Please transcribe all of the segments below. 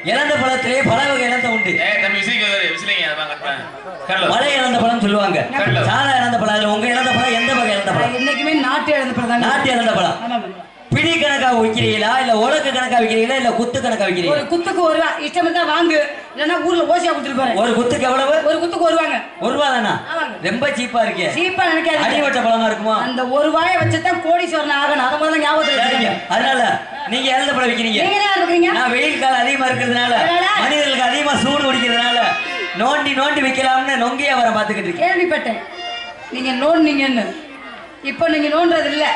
இழந்த பழத்திலே பல வகை இழந்த உண்டு ஏய் தம்பி விசிலிங்க விசிலிங்க அதை கட்டுறேன் கடல மலை இழந்த பழம் சொல்லுவாங்க கடல. சாதா இழந்த பழம் அதுல உங்க இழந்த பழம் எந்த வகை இழந்த பழம் என்னைக்குமே நாட்டு இழந்த பழம் நாட்டு இழந்த பழம் பிடி கணக்கா விக்கிறீங்களா இல்ல உலக்கு கணக்கா விக்கிறீங்களா இல்ல குத்து கணக்கா ஒரு விக்கிறீங்களா குத்துக்கு ஒரு ரூபா இஷ்டம் இருந்தா வாங்கு இல்லைன்னா ஊர்ல ஓசியா கொடுத்துருப்பாரு ஒரு குத்துக்கு எவ்வளவு ஒரு குத்துக்கு வருவாங்க ஒரு ரூபா தானா ஆமாங்க. ரொம்ப சீப்பா இருக்கே சீப்பா நினைக்காதீங்க அடிவட்ட பழமா இருக்குமா அந்த ஒரு வாயை வச்சுதான் கோடீஸ்வரன் ஆகணும் அதை முதல்ல ஞாபகத்துல சரிங்க வச்சுக்கோங்க. அதனால நீங்க இழந்த பழம் விக்கிறீங்க நீங்க என்ன இருக்கிறீங்க நான் வெயில் காலம் அதிகமா இருக்கிறதுனால அதனால? மனிதர்களுக்கு அதிகமா சூடு குடிக்கிறதுனால நோண்டி நோண்டி விக்கலாம்னு நொங்கியா வர பாத்துக்கிட்டு இருக்கேன் கேள்விப்பட்டேன் நீங்க நோண்டிங்கன்னு இப்போ நீங்க நோண்டுறது இல்ல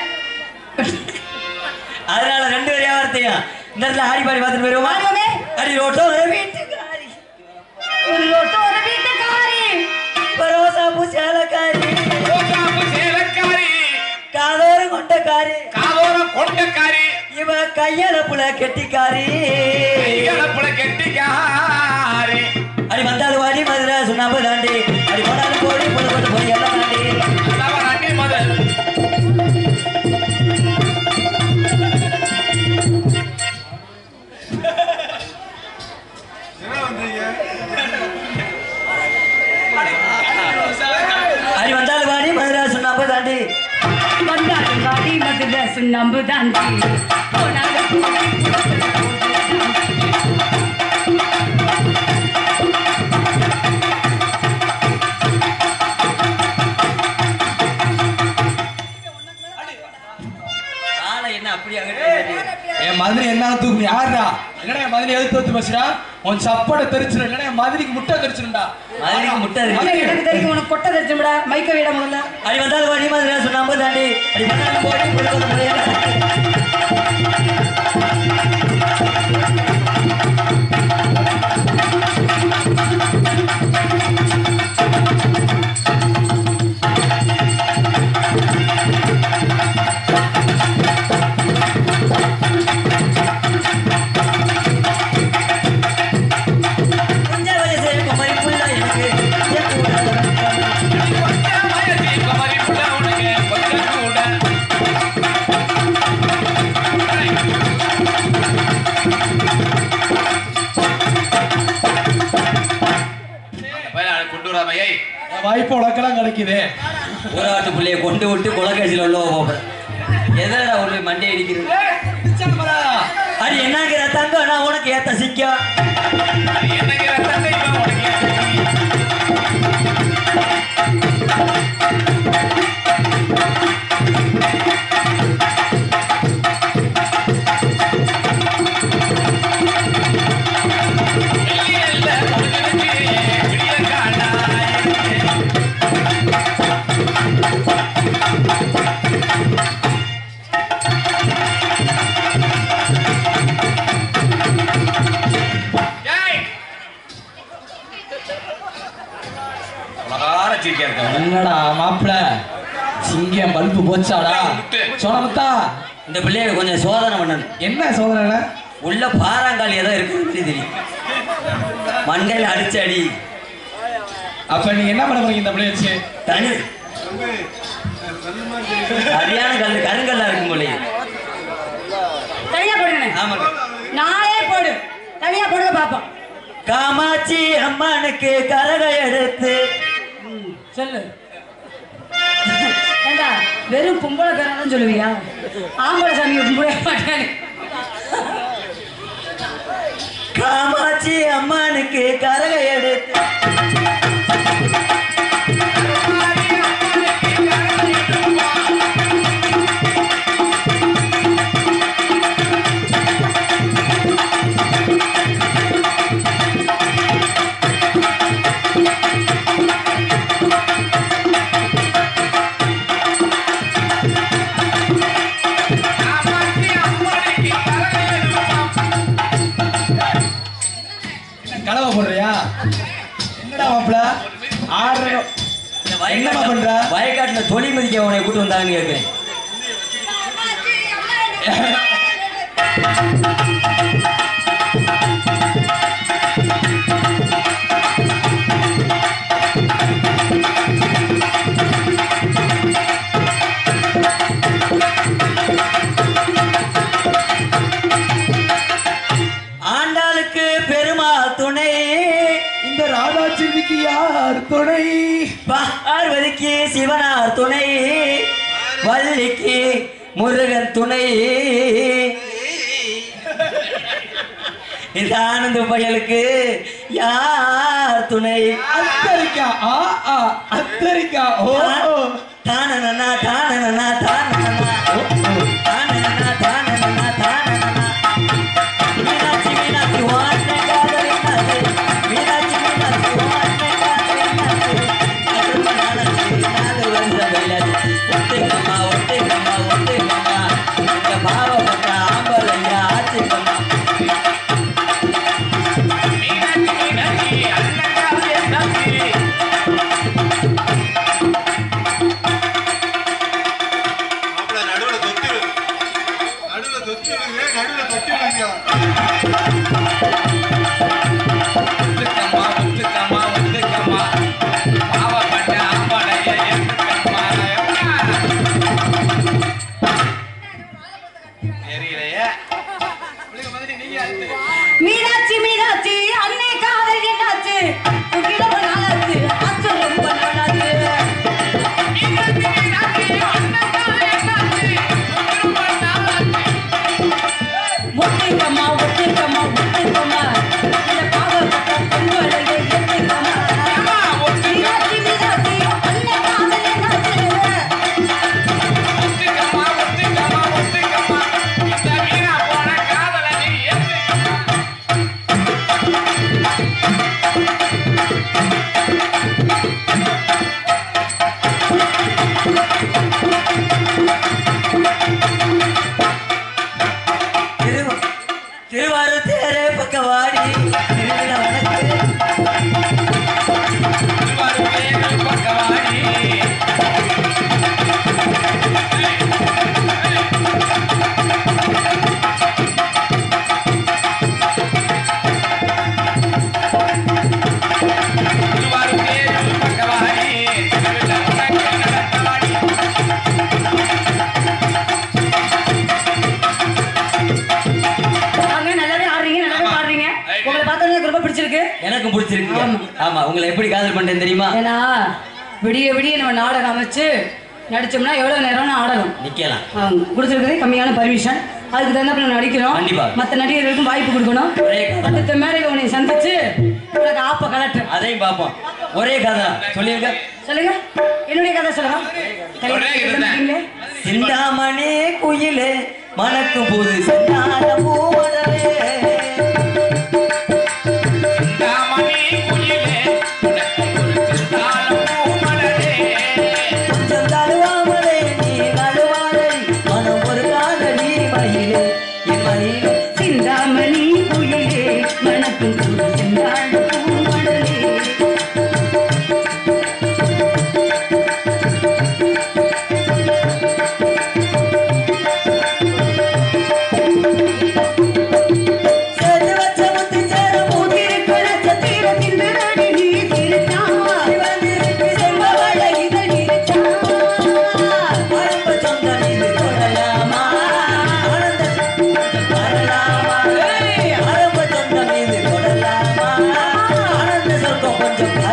அதனால ரெண்டு வியாபாரத்தையும் இந்த இடத்துல ஆடி பாடி பார்த்துட்டு போயிருவோமா ஆடுவோமே. அடி ரோட்டோ வீட்டுக்காரி ஒரு லோட்டம் ஒரு வீட்டுக்காரி பரோசா பூசாலக்காரி ரோசாப்பு சேலக்காரி காதோரம் கொண்டக்காரி காதோரம் கொண்டக்காரி இவ கையளப்புல கெட்டிக்காரி கையளப்புல கெட்டிக்காரி அடி வந்தாலும் வாடி மதுரை சுண்ணாம்பு தாண்டி அடி போனாலும் போடி பொண்ணு கொண்டு போய் எல்லாம் தாண்டி அதான் அண்ணி முதல் அடி வந்தாலும் வாடி மதுரை சுண்ணாம்பு தாண்டி வந்தாலும் வாடி மதுரை சுண்ணாம்பு தாண்டி போனாலும் போடி. ஆளை என்ன அப்படி என் மதுரை என்ன தூக்கு யாருடா என்னடா என் மதுரை எதிர்த்து வந்து பேசுறா உன் சப்போட தெரிச்சிடும் இல்லைன்னா என் மதுரைக்கு முட்டை தெரிச்சிடும்டா மதுரைக்கு முட்டை இருக்கு. இல்ல, எனக்கு தெரியும் உனக்கு கொட்டை தெரிச்சுடா மைக்க விட முதல்ல அடி வந்தாலும் வாடி மதுரை சுண்ணாம்பு தாண்டி அடி வந்தாலும் போடி பொண்ணு கொண்டு போய் எல்லாம் தாண்டி கொஞ்ச வயசு குமரி புள்ள எனக்கு என் கூட வரணும். கொஞ்சம் வயசு குமரி புள்ள உனக்கு கொஞ்சம் கூட பயனாளி கொண்டு வராம ஏய் என் வாய்ப்பு உனக்கெல்லாம் கிடைக்குது ஊராட்டு பிள்ளைய கொண்டு விட்டு குலக்கட்சியில் உள்ள போகிறேன் எதடா ஒரு மண்டை அடிக்கிறது அது என்னங்கிற தங்கம் நான் உனக்கு ஏத்த சிக்கம் அது என்னங்கிற தந்தை இப்ப உனக்கு ஏன் தெரியும்? வெள்ளியல்ல பொழுதுக்கு விடிய காணாய். ஏய்! உலகார சிரிக்கா இருக்க. என்னடா மாப்பிள சிங்கம் பல்பு போச்சாடா முத்து. சொன்னமுத்தா இந்த பிள்ளைய கொஞ்சம் சோதனை பண்ணணும் என்ன சோதனை உள்ள பாறாங்கால் ஏதோ இருக்குன்னு தெரியும் மண்டையில் அடிச்சு அடி அப்ப நீங்க என்ன பண்ண போறீங்க இந்த பிள்ளைய வச்சு தனி சரியான கல் கருங்கல்லா இருக்கும் போலயே தனியா போடுங்க ஆமாங்க நாளே போடு தனியா போடுங்க பாப்போம் காமாட்சி அம்மனுக்கு கரக எடுத்து சொல்லு ஏண்டா வெறும் பொம்பளை பேரதான் சொல்லுவியா ஆம்பளை சாமி கும்பிட மாட்டேன் காமாட்சி அம்மனுக்கு கரக எடுத்து காமாட்சி அம்மனுக்கு கரகெடுப்பாம். கலவை போடுறியா என்னடா மாப்பிள ஆடுற இந்த என்னம்மா பண்ற? வயக்காட்டுல வயக்காட்டுல தொழில் மதிக்க உன்னை கூட்டு வந்தாங்கன்னு கேட்கிறேன் ஆண்டாளுக்கு பெரு ராதா செல்விக்கு யார் துணை பார்வதிக்கு சிவனார் துணை வள்ளிக்கு முருகன் துணை இந்த ஆனந்த பயலுக்கு யார் துணை அத்தரிக்கா ஆ ஆ அத்தரிக்கா ஓ ஓ. தானனா தானனா தானனா தானனா தானனா தானனா மீனாட்சி மீனாட்சி வான்னை காதல் என்னாச்சு மீனாட்சி மீனாட்சி வான்னை காதல் என்னாச்சு அருமனானச்சி நாலு வருஷம் வெயிலாச்சு ஒத்தைங்கம்மா ஒத்தைங்கம்மா ஒத்தைங்கம்மா இந்த பாவப்பட்ட ஆம்பளையா ஆச்சுக்கம்மா மீனாட்சி மீனாட்சி அண்ணங்காசி என்னாச்சி மாப்பிள நடுவுல தொத்து விழு. நடுவுல தொத்து விழுகுது, நடுவுல தொட்டு விழுகுது. ஒத்துக்கம்மா ஒத்துக்கம்மா ஒத்துக்கம்மா பாவப்பட்ட ஆம்பளைய ஏத்துக்கம்மா எம்மா. தெரியலையே மீனாட்சி மீனாட்சி அன்னை காதல் என்னாச்சு உன்கிட்ட ஒரு நாளாச்சு ஆச்சு ரொம்ப நாளாச்சு மீனாட்சி மீனாட்சி அண்ணங்காசி என்னாச்சி ரொம்ப நாளாச்சு ஒத்தைக்கம்மா ஒத்தைக்கம்மா ஒத்தைக்கம்மா இந்த பாவப்பட்ட பெண்களையே ஏத்துக்கம்மா ஏம்மா, ஒத்துக்க- மீனாட்சி மீனாட்சி அன்னை காதல் என்னாச்சு ஒத்துக்கம்மா ஒத்துக்கம்மா ஒத்துக்கம்மா இந்த வீணா போன காதலை நீ ஏத்துக்கம்மா திரு திருவாரூர் தேரே பக்கவாடி திருவிழா வனத்து திருவாரூர் பக்கவாடி திருவாரூர் பக்கவாடி திருவிழா வனத்து நடத்தவாடி அவங்க நல்லாவே ஆடுறீங்க நல்லாவே ஆமா. பாடுறீங்க Right. உங்களை பார்த்தோன்னே எனக்கு ரொம்ப பிடிச்சிருக்கு எனக்கும் பிடிச்சிருக்கு ஆமா. ஆமா உங்களை எப்படி காதல் பண்றேன் தெரியுமா ஏன்னா விடிய விடிய நம்ம நாடகம் அமைச்சு நடிச்சோம்னா எவ்வளவு நேரம்னு ஆடலாம் நிக்கலாம் கொடுத்துருக்கிறது கம்மியான பர்மிஷன் அதுக்கு தகுந்தாப்புல நடிக்கணும் கண்டிப்பா. மற்ற நடிகர்களுக்கும் வாய்ப்பு கொடுக்கணும் ஒரே கதை. அடுத்த மேடையில் உன்னை சந்திச்சு உனக்கு ஆப்ப கலெக்டர் அதையும் பார்ப்போம் ஒரே கதை தான். சொல்லிருங்க சொல்லுங்க என்னுடைய கதை சொல்லுங்க ஒரே இதுதான். கல்யாணம் சிந்தாமணி குயிலே மணக்கும் போது செந்தாத பூமடலே சிந்தாமணி குயிலே உனக்கு ஒரு சிந்தாளம் பூமலரே கொஞ்சம் தழுவாமலே நீ நழுவாதடி மனம் ஒரு காதடி மயிலே என் மயிலே சிந்தாமணி குயிலே மணக்கும் புது செந்தாழ் பூமடலே சேர்த்து வச்ச முத்து சேர மூடி திருக்குள சத்திரத்தின் திருடி நீ திருச்சான் வந்திருக்கு செம்பவள இதழ் இருச்சான் ஆரம்ப சொந்தம் இது கொள்ளலாமா ஆனந்த சொந்தம் வரலாமா ஆரம்ப சொந்தம் இது கொள்ளலாமா ஆனந்த சொர்க்கம் கொஞ்சம்